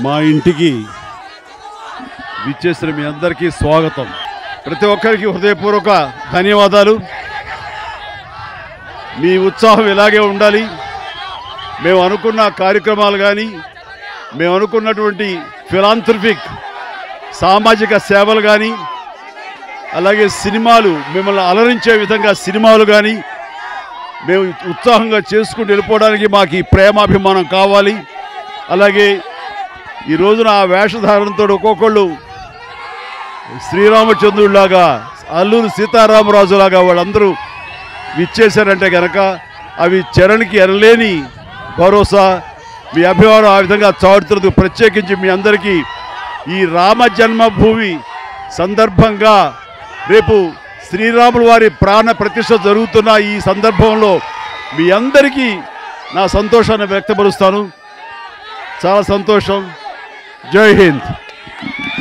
మా ఇంటికి విచ్చేసిన మీ అందరికీ స్వాగతం ప్రతి ఒక్కరికి హృదయపూర్వక ధన్యవాదాలు మీ ఉత్సాహం ఇలాగే ఉండాలి మేము అనుకున్న కార్యక్రమాలు కానీ మేము అనుకున్నటువంటి ఫిలాంథ్రఫిక్ సామాజిక సేవలు కానీ అలాగే సినిమాలు మిమ్మల్ని అలరించే విధంగా సినిమాలు కానీ మేము ఉత్సాహంగా చేసుకుంటూ వెళ్ళిపోవడానికి మాకు ఈ ప్రేమాభిమానం కావాలి అలాగే ఈ రోజున ఆ వేషధారణతో ఒక్కొక్కళ్ళు శ్రీరామచంద్రుడిలాగా అల్లూరు సీతారామరాజులాగా వాళ్ళందరూ విచ్చేశారంటే కనుక అవి చరణ్కి ఎనలేని భరోసా మీ అభిమానం ఆ విధంగా చాటుతున్నది ప్రత్యేకించి మీ అందరికీ ఈ రామ జన్మభూమి సందర్భంగా రేపు శ్రీరాముల వారి ప్రాణ ప్రతిష్ఠ జరుగుతున్న ఈ సందర్భంలో మీ అందరికీ నా సంతోషాన్ని వ్యక్తపరుస్తాను చాలా సంతోషం జై హింద్